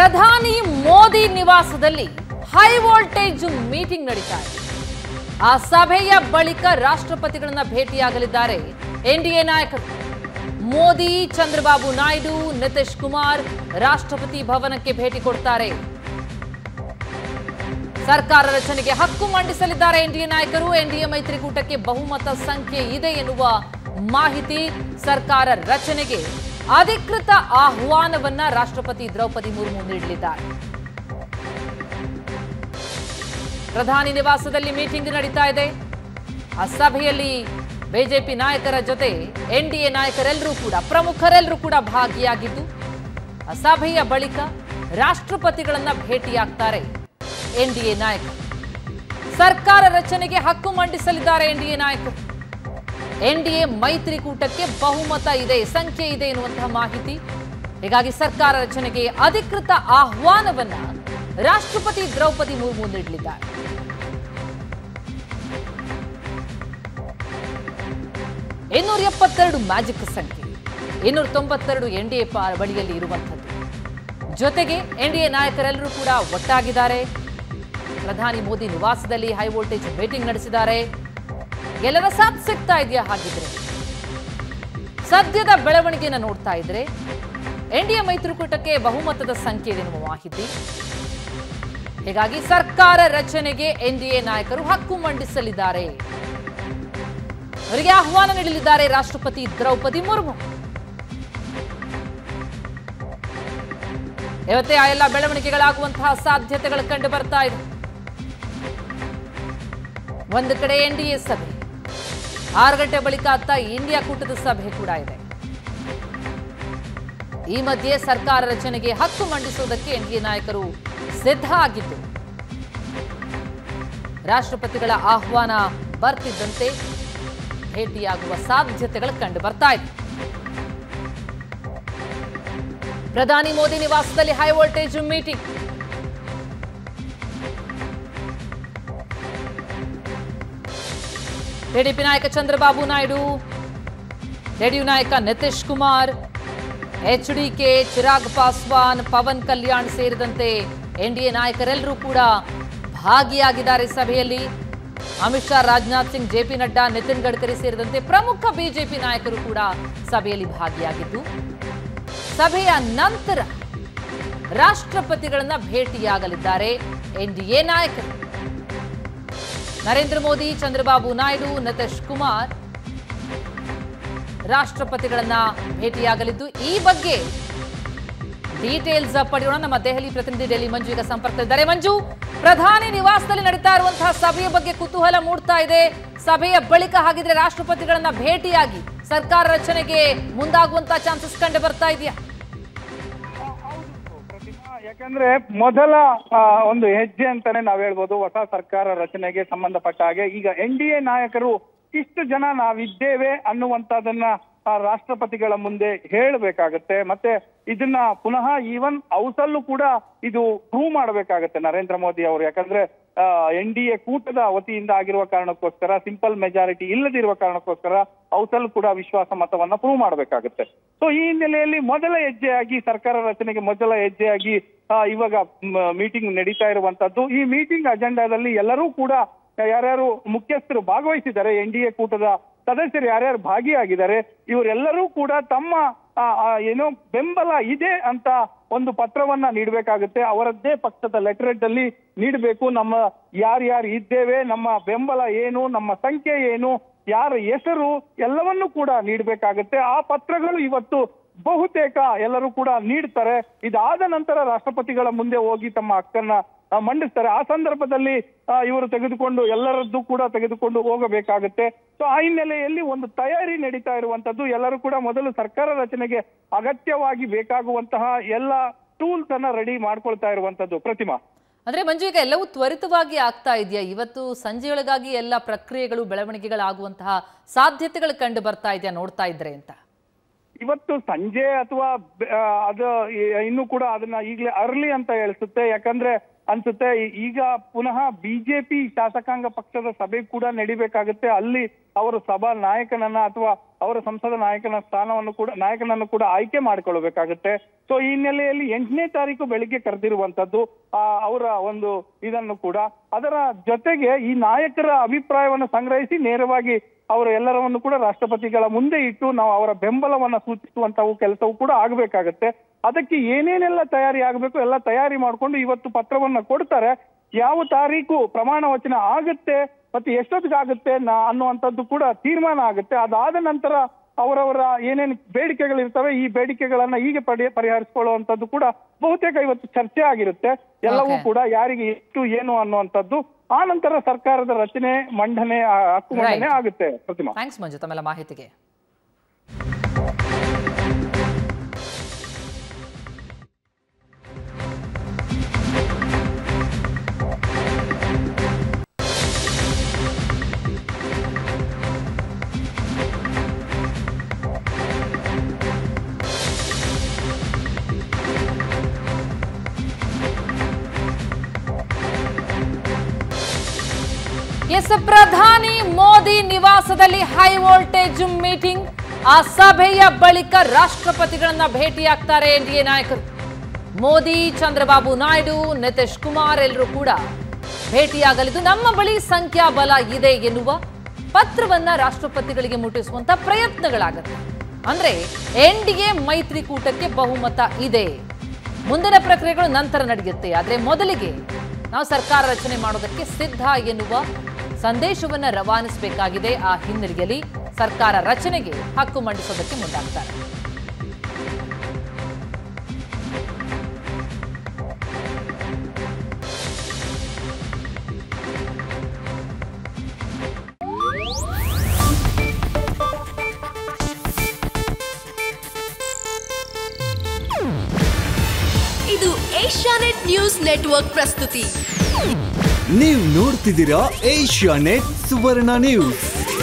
ಪ್ರಧಾನಿ ಮೋದಿ ನಿವಾಸದಲ್ಲಿ high voltage meeting ನಡೀತಾ ಇದೆ ಆ ಸಭೆಯ ಬಳಿಕ ರಾಷ್ಟ್ರಪತಿಗಳನ್ನ ಭೇಟಿಯಾಗಲಿದ್ದಾರೆ ಎನ್ಡಿಎ ನಾಯಕರು ಮೋದಿ ಚಂದ್ರಬಾಬು ನಾಯ್ಡು ನಿತೀಶ್ ಕುಮಾರ್ ರಾಷ್ಟ್ರಪತಿ ಭವನಕ್ಕೆ ಭೇಟಿ ಕೊಡ್ತಾರೆ ಸರ್ಕಾರ ರಚನೆಗೆ ಹಕ್ಕು ಮಂಡಿಸಲಿದ್ದಾರೆ ಎನ್ಡಿಎ ನಾಯಕರು ಎನ್ಡಿಎ ಮೈತ್ರಿಕೂಟಕ್ಕೆ ಬಹುಮತ ಸಂಖ್ಯೆ ಇದೆ ಎನ್ನುವ ಮಾಹಿತಿ ಸರ್ಕಾರ ರಚನೆಗೆ ಅಧಿಕೃತ ಆಹ್ವಾನವನ್ನ ರಾಷ್ಟ್ರಪತಿ ದ್ರೌಪದಿ ಮುರ್ಮು ನೀಡಲಿದ್ದಾರೆ ಪ್ರಧಾನಿ ನಿವಾಸದಲ್ಲಿ ಮೀಟಿಂಗ್ ನಡೀತಾ ಇದೆ ಆ ಸಭೆಯಲ್ಲಿ ಬಿಜೆಪಿ ನಾಯಕರ ಜೊತೆ ಎನ್ಡಿಎ ನಾಯಕರೆಲ್ಲರೂ ಕೂಡ ಪ್ರಮುಖರೆಲ್ಲರೂ ಕೂಡ ಭಾಗಿಯಾಗಿದ್ದು ಆ ಸಭೆಯ ಬಳಿಕ ರಾಷ್ಟ್ರಪತಿಗಳನ್ನ ಭೇಟಿಯಾಗ್ತಾರೆ ಎನ್ಡಿಎ ನಾಯಕರು ಸರ್ಕಾರ ರಚನೆಗೆ ಹಕ್ಕು ಮಂಡಿಸಲಿದ್ದಾರೆ ಎನ್ಡಿಎ ನಾಯಕರು ಎನ್ಡಿಎ ಮೈತ್ರಿಕೂಟಕ್ಕೆ ಬಹುಮತ ಇದೆ ಸಂಖ್ಯೆ ಇದೆ ಎನ್ನುವಂತಹ ಮಾಹಿತಿ ಹೀಗಾಗಿ ಸರ್ಕಾರ ರಚನೆಗೆ ಅಧಿಕೃತ ಆಹ್ವಾನವನ್ನ ರಾಷ್ಟ್ರಪತಿ ದ್ರೌಪದಿ ಮುರ್ಮು ನೀಡಲಿದ್ದಾರೆ ಇನ್ನೂರ ಎಪ್ಪತ್ತೆರಡು ಮ್ಯಾಜಿಕ್ ಸಂಖ್ಯೆ ಇನ್ನೂರ ತೊಂಬತ್ತೆರಡು ಎನ್ಡಿಎ ಬಳಿಯಲ್ಲಿ ಇರುವಂಥದ್ದು ಜೊತೆಗೆ ಎನ್ಡಿಎ ನಾಯಕರೆಲ್ಲರೂ ಕೂಡ ಒಟ್ಟಾಗಿದ್ದಾರೆ ಪ್ರಧಾನಿ ಮೋದಿ ನಿವಾಸದಲ್ಲಿ ಹೈ ವೋಲ್ಟೇಜ್ ಮೀಟಿಂಗ್ ನಡೆಸಿದ್ದಾರೆ ಎಲ್ಲರ ಸಾಥ್ ಸಿಗ್ತಾ ಇದೆಯಾ ಹಾಗಿದ್ರೆ ಸದ್ಯದ ಬೆಳವಣಿಗೆಯನ್ನು ನೋಡ್ತಾ ಇದ್ರೆ ಎನ್ಡಿಎ ಮೈತ್ರಿಕೂಟಕ್ಕೆ ಬಹುಮತದ ಸಂಖ್ಯೆ ಇದೆ ಎನ್ನುವ ಮಾಹಿತಿ ಹೀಗಾಗಿ ಸರ್ಕಾರ ರಚನೆಗೆ ಎನ್ಡಿಎ ನಾಯಕರು ಹಕ್ಕು ಮಂಡಿಸಲಿದ್ದಾರೆ ಅವರಿಗೆ ಆಹ್ವಾನ ನೀಡಲಿದ್ದಾರೆ ರಾಷ್ಟ್ರಪತಿ ದ್ರೌಪದಿ ಮುರ್ಮು ಇವತ್ತೇ ಆ ಎಲ್ಲ ಬೆಳವಣಿಗೆಗಳಾಗುವಂತಹ ಸಾಧ್ಯತೆಗಳು ಕಂಡು ಬರ್ತಾ ಇದೆ ಒಂದು ಕಡೆ ಎನ್ಡಿಎ ಸಭೆ ಆರು ಗಂಟೆ ಬಳಿಕ ಅತ್ತ ಇಂಡಿಯಾ ಕೂಟದ ಸಭೆ ಕೂಡ ಇದೆ ಈ ಮಧ್ಯೆ ಸರ್ಕಾರ ರಚನೆಗೆ ಹಕ್ಕು ಮಂಡಿಸುವುದಕ್ಕೆ ಎನ್ಡಿಎ ನಾಯಕರು ಸಿದ್ಧ ಆಗಿದ್ದು ರಾಷ್ಟ್ರಪತಿಗಳ ಆಹ್ವಾನ ಬರ್ತಿದ್ದಂತೆ ಭೇಟಿಯಾಗುವ ಸಾಧ್ಯತೆಗಳು ಕಂಡು ಬರ್ತಾ ಇದೆ ಪ್ರಧಾನಿ ಮೋದಿ ನಿವಾಸದಲ್ಲಿ ಹೈ ವೋಲ್ಟೇಜ್ ಮೀಟಿಂಗ್ ಟಿಡಿಪಿ ನಾಯಕ ಚಂದ್ರಬಾಬು ನಾಯ್ಡು ಜೆಡಿಯು ನಾಯಕ ನಿತೀಶ್ ಕುಮಾರ್ ಎಚ್ಡಿಕೆ ಚಿರಾಗ್ ಪಾಸ್ವಾನ್ ಪವನ್ ಕಲ್ಯಾಣ್ ಸೇರಿದಂತೆ ಎನ್ಡಿಎ ನಾಯಕರೆಲ್ಲರೂ ಕೂಡ ಭಾಗಿಯಾಗಿದ್ದಾರೆ ಸಭೆಯಲ್ಲಿ ಅಮಿತ್ ಶಾ ರಾಜನಾಥ್ ಸಿಂಗ್ ಜೆಪಿ ನಡ್ಡಾ ನಿತಿನ್ ಗಡ್ಕರಿ ಸೇರಿದಂತೆ ಪ್ರಮುಖ ಬಿಜೆಪಿ ನಾಯಕರು ಕೂಡ ಸಭೆಯಲ್ಲಿ ಭಾಗಿಯಾಗಿದ್ದು ಸಭೆಯ ನಂತರ ರಾಷ್ಟ್ರಪತಿಗಳನ್ನ ಭೇಟಿಯಾಗಲಿದ್ದಾರೆ ಎನ್ಡಿಎ ನಾಯಕರು ನರೇಂದ್ರ ಮೋದಿ ಚಂದ್ರಬಾಬು ನಾಯ್ಡು ನಿತೀಶ್ ಕುಮಾರ್ ರಾಷ್ಟ್ರಪತಿಗಳನ್ನ ಭೇಟಿಯಾಗಲಿದ್ದು ಈ ಬಗ್ಗೆ ಡೀಟೇಲ್ಸ್ ಪಡೆಯೋಣ ನಮ್ಮ ದೆಹಲಿ ಪ್ರತಿನಿಧಿ ಡೆಲ್ಲಿ ಮಂಜು ಈಗ ಸಂಪರ್ಕದಲ್ಲಿದ್ದಾರೆ ಮಂಜು ಪ್ರಧಾನಿ ನಿವಾಸದಲ್ಲಿ ನಡೀತಾ ಇರುವಂತಹ ಸಭೆಯ ಬಗ್ಗೆ ಕುತೂಹಲ ಮೂಡ್ತಾ ಇದೆ ಸಭೆಯ ಬಳಿಕ ಹಾಗಿದ್ರೆ ರಾಷ್ಟ್ರಪತಿಗಳನ್ನ ಭೇಟಿಯಾಗಿ ಸರ್ಕಾರ ರಚನೆಗೆ ಮುಂದಾಗುವಂತಹ ಚಾನ್ಸಸ್ ಕಂಡು ಬರ್ತಾ ಇದೆಯಾ ಪ್ರತಿಮಾ, ಯಾಕಂದ್ರೆ ಮೊದಲ ಆ, ಒಂದು ಹೆಜ್ಜೆ ಅಂತಾನೆ ನಾವ್ ಹೇಳ್ಬೋದು ಹೊಸ ಸರ್ಕಾರ ರಚನೆಗೆ ಸಂಬಂಧಪಟ್ಟ ಹಾಗೆ ಈಗ ಎನ್ ಡಿ ಎ ನಾಯಕರು ಇಷ್ಟು ಜನ ನಾವಿದ್ದೇವೆ ಅನ್ನುವಂತದನ್ನ ಆ, ರಾಷ್ಟ್ರಪತಿಗಳ ಮುಂದೆ ಹೇಳಬೇಕಾಗತ್ತೆ ಮತ್ತೆ ಇದನ್ನ ಪುನಃ ಈವನ್ ಹೌಸಲ್ಲೂ ಕೂಡ ಇದು ಪ್ರೂವ್ ಮಾಡಬೇಕಾಗತ್ತೆ ನರೇಂದ್ರ ಮೋದಿ ಅವರು ಯಾಕಂದ್ರೆ ಎನ್ ಡಿ ಎ ಕೂಟದ ವತಿಯಿಂದ ಆಗಿರುವ ಕಾರಣಕ್ಕೋಸ್ಕರ ಸಿಂಪಲ್ ಮೆಜಾರಿಟಿ ಇಲ್ಲದಿರುವ ಕಾರಣಕ್ಕೋಸ್ಕರ ಹೌಸಲ್ಲೂ ಕೂಡ ವಿಶ್ವಾಸ ಮತವನ್ನ ಪ್ರೂವ್ ಮಾಡಬೇಕಾಗುತ್ತೆ ಸೊ ಈ ಹಿನ್ನೆಲೆಯಲ್ಲಿ ಮೊದಲ ಹೆಜ್ಜೆಯಾಗಿ ಸರ್ಕಾರ ರಚನೆಗೆ ಮೊದಲ ಹೆಜ್ಜೆಯಾಗಿ ಆ, ಇವಾಗ ಮೀಟಿಂಗ್ ನಡೀತಾ ಇರುವಂತದ್ದು ಈ ಮೀಟಿಂಗ್ ಅಜೆಂಡಾದಲ್ಲಿ ಎಲ್ಲರೂ ಕೂಡ ಯಾರ್ಯಾರು ಮುಖ್ಯಸ್ಥರು ಭಾಗವಹಿಸಿದ್ದಾರೆ ಎನ್ ಡಿ ಎ ಕೂಟದ ಸದಸ್ಯರು ಯಾರ್ಯಾರು ಭಾಗಿಯಾಗಿದ್ದಾರೆ ಇವರೆಲ್ಲರೂ ಕೂಡ ತಮ್ಮ ಆ, ಆ, ಏನೋ ಬೆಂಬಲ ಇದೆ ಅಂತ ಒಂದು ಪತ್ರವನ್ನ ನೀಡಬೇಕಾಗುತ್ತೆ ಅವರದ್ದೇ ಪಕ್ಷದ ಲೆಟರ್ ಅಲ್ಲಿ ನೀಡಬೇಕು ನಮ್ಮ ಯಾರ್ಯಾರು ಇದ್ದೇವೆ ನಮ್ಮ ಬೆಂಬಲ ಏನು ನಮ್ಮ ಸಂಖ್ಯೆ ಏನು ಯಾರ ಹೆಸರು ಎಲ್ಲವನ್ನೂ ಕೂಡ ನೀಡಬೇಕಾಗುತ್ತೆ ಆ ಪತ್ರಗಳು ಇವತ್ತು ಬಹುತೇಕ ಎಲ್ಲರೂ ಕೂಡ ನೀಡ್ತಾರೆ ಇದಾದ ನಂತರ ರಾಷ್ಟ್ರಪತಿಗಳ ಮುಂದೆ ಹೋಗಿ ತಮ್ಮ ಹಕ್ಕನ್ನ ಆ, ಮಂಡಿಸ್ತಾರೆ ಆ ಸಂದರ್ಭದಲ್ಲಿ ಆ, ಇವರು ತೆಗೆದುಕೊಂಡು ಎಲ್ಲರದ್ದು ಕೂಡ ತೆಗೆದುಕೊಂಡು ಹೋಗಬೇಕಾಗುತ್ತೆ ಸೊ ಆ ಹಿನ್ನೆಲೆಯಲ್ಲಿ ಒಂದು ತಯಾರಿ ನಡೀತಾ ಇರುವಂತದ್ದು ಎಲ್ಲರೂ ಕೂಡ ಮೊದಲು ಸರ್ಕಾರ ರಚನೆಗೆ ಅಗತ್ಯವಾಗಿ ಬೇಕಾಗುವಂತಹ ಎಲ್ಲ ಟೂಲ್ಸ್ ಅನ್ನ ರೆಡಿ ಮಾಡ್ಕೊಳ್ತಾ ಇರುವಂತದ್ದು ಪ್ರತಿಮಾ ಅಂದ್ರೆ ಮಂಜು ಈಗ ಎಲ್ಲವೂ ತ್ವರಿತವಾಗಿ ಆಗ್ತಾ ಇದೆಯಾ ಇವತ್ತು ಸಂಜೆಯೊಳಗಾಗಿ ಎಲ್ಲ ಪ್ರಕ್ರಿಯೆಗಳು ಬೆಳವಣಿಗೆಗಳಾಗುವಂತಹ ಸಾಧ್ಯತೆಗಳು ಕಂಡು ಬರ್ತಾ ಇದೆಯಾ ನೋಡ್ತಾ ಇದ್ರೆ ಅಂತ ಇವತ್ತು ಸಂಜೆ ಅಥವಾ ಬೆ- ಆ, ಅದು ಇ- ಇನ್ನೂ ಕೂಡ ಅದನ್ನ ಈಗಲೇ ಅರ್ಲಿ ಅಂತ ಹೇಳಿಸುತ್ತೆ ಯಾಕಂದ್ರೆ ಅನ್ಸುತ್ತೆ ಈ- ಈಗ ಪುನಃ ಬಿಜೆಪಿ ಶಾಸಕಾಂಗ ಪಕ್ಷದ ಸಭೆ ಕೂಡ ನಡಿಬೇಕಾಗುತ್ತೆ ಅಲ್ಲಿ ಅವರು ಸಭಾ ನಾಯಕನನ್ನ ಅಥವಾ ಅವರ ಸಂಸದ ನಾಯಕನ ಸ್ಥಾನವನ್ನು ಕೂಡ ನಾಯಕನನ್ನು ಕೂಡ ಆಯ್ಕೆ ಮಾಡಿಕೊಳ್ಳಬೇಕಾಗುತ್ತೆ ಸೊ ಈ ಹಿನ್ನೆಲೆಯಲ್ಲಿ ಎಂಟನೇ ತಾರೀಕು ಬೆಳಿಗ್ಗೆ ಕರೆದಿರುವಂತದ್ದು ಆ ಅವರ ಒಂದು ಇದನ್ನು ಕೂಡ ಅದರ ಜೊತೆಗೆ ಈ ನಾಯಕರ ಅಭಿಪ್ರಾಯವನ್ನು ಸಂಗ್ರಹಿಸಿ ನೇರವಾಗಿ ಅವರ ಎಲ್ಲರವನ್ನು ಕೂಡ ರಾಷ್ಟ್ರಪತಿಗಳ ಮುಂದೆ ಇಟ್ಟು ನಾವು ಅವರ ಬೆಂಬಲವನ್ನ ಸೂಚಿಸುವಂತಹ ಕೆಲಸವೂ ಕೂಡ ಆಗಬೇಕಾಗತ್ತೆ ಅದಕ್ಕೆ ಏನೇನೆಲ್ಲ ತಯಾರಿ ಆಗಬೇಕು ಎಲ್ಲ ತಯಾರಿ ಮಾಡಿಕೊಂಡು ಇವತ್ತು ಪತ್ರವನ್ನ ಕೊಡ್ತಾರೆ ಯಾವ ತಾರೀಕು ಪ್ರಮಾಣ ವಚನ ಆಗುತ್ತೆ ಮತ್ತೆ ಎಷ್ಟೊತ್ತಿಗಾಗುತ್ತೆ ನಾ ಅನ್ನುವಂಥದ್ದು ಕೂಡ ತೀರ್ಮಾನ ಆಗುತ್ತೆ ಅದಾದ ನಂತರ ಅವರವರ ಏನೇನು ಬೇಡಿಕೆಗಳಿರ್ತವೆ ಈ ಬೇಡಿಕೆಗಳನ್ನ ಹೀಗೆ ಪಡಿ ಪರಿಹರಿಸಿಕೊಳ್ಳುವಂತದ್ದು ಕೂಡ ಬಹುತೇಕ ಇವತ್ತು ಚರ್ಚೆ ಆಗಿರುತ್ತೆ ಎಲ್ಲವೂ Okay. ಕೂಡ ಯಾರಿಗೆ ಎಷ್ಟು ಏನು ಅನ್ನುವಂಥದ್ದು ಆ ನಂತರ ಸರ್ಕಾರದ ರಚನೆ ಮಂಡನೆ ಆ, ಹಕ್ಕು ಮಂಡನೆ Right. ಆಗುತ್ತೆ ಪ್ರತಿಮಾ ಥ್ಯಾಂಕ್ಸ್ ಮಂಜು ತಮ್ಮೆಲ್ಲ ಮಾಹಿತಿಗೆ ಎಸ್ ಪ್ರಧಾನಿ ಮೋದಿ ನಿವಾಸದಲ್ಲಿ ಹೈ ವೋಲ್ಟೇಜ್ ಮೀಟಿಂಗ್ ಆ ಸಭೆಯ ಬಳಿಕ ರಾಷ್ಟ್ರಪತಿಗಳನ್ನ ಭೇಟಿಯಾಗ್ತಾರೆ ಎನ್ಡಿಎ ನಾಯಕರು ಮೋದಿ ಚಂದ್ರಬಾಬು ನಾಯ್ಡು ನಿತೀಶ್ ಕುಮಾರ್ ಎಲ್ಲರೂ ಕೂಡ ಭೇಟಿಯಾಗಲಿದ್ದು ನಮ್ಮ ಬಳಿ ಸಂಖ್ಯಾಬಲ ಇದೆ ಎನ್ನುವ ಪತ್ರವನ್ನ ರಾಷ್ಟ್ರಪತಿಗಳಿಗೆ ಮುಟ್ಟಿಸುವಂತ ಪ್ರಯತ್ನಗಳಾಗತ್ತೆ ಅಂದ್ರೆ ಎನ್ಡಿಎ ಮೈತ್ರಿಕೂಟಕ್ಕೆ ಬಹುಮತ ಇದೆ ಮುಂದಿನ ಪ್ರಕ್ರಿಯೆಗಳು ನಂತರ ನಡೆಯುತ್ತೆ ಆದ್ರೆ ಮೊದಲಿಗೆ ನಾವು ಸರ್ಕಾರ ರಚನೆ ಮಾಡೋದಕ್ಕೆ ಸಿದ್ಧ ಎನ್ನುವ ಸಂದೇಶವನ್ನ ರವಾನಿಸಬೇಕಾಗಿದೆ ಆ ಹಿನ್ನೆಲೆಯಲ್ಲಿ ಸರ್ಕಾರ ರಚನೆಗೆ ಹಕ್ಕು ಮಂಡಿಸೋದಕ್ಕೆ ಮುಂದಾಗ್ತಾರೆ ಇದು ಏಷ್ಯಾನೆಟ್ ನ್ಯೂಸ್ ನೆಟ್ವರ್ಕ್ ಪ್ರಸ್ತುತಿ ನೀವು ನೋಡ್ತಿದ್ದೀರಾ ಏಷ್ಯಾ ನೆಟ್ ಸುವರ್ಣ ನ್ಯೂಸ್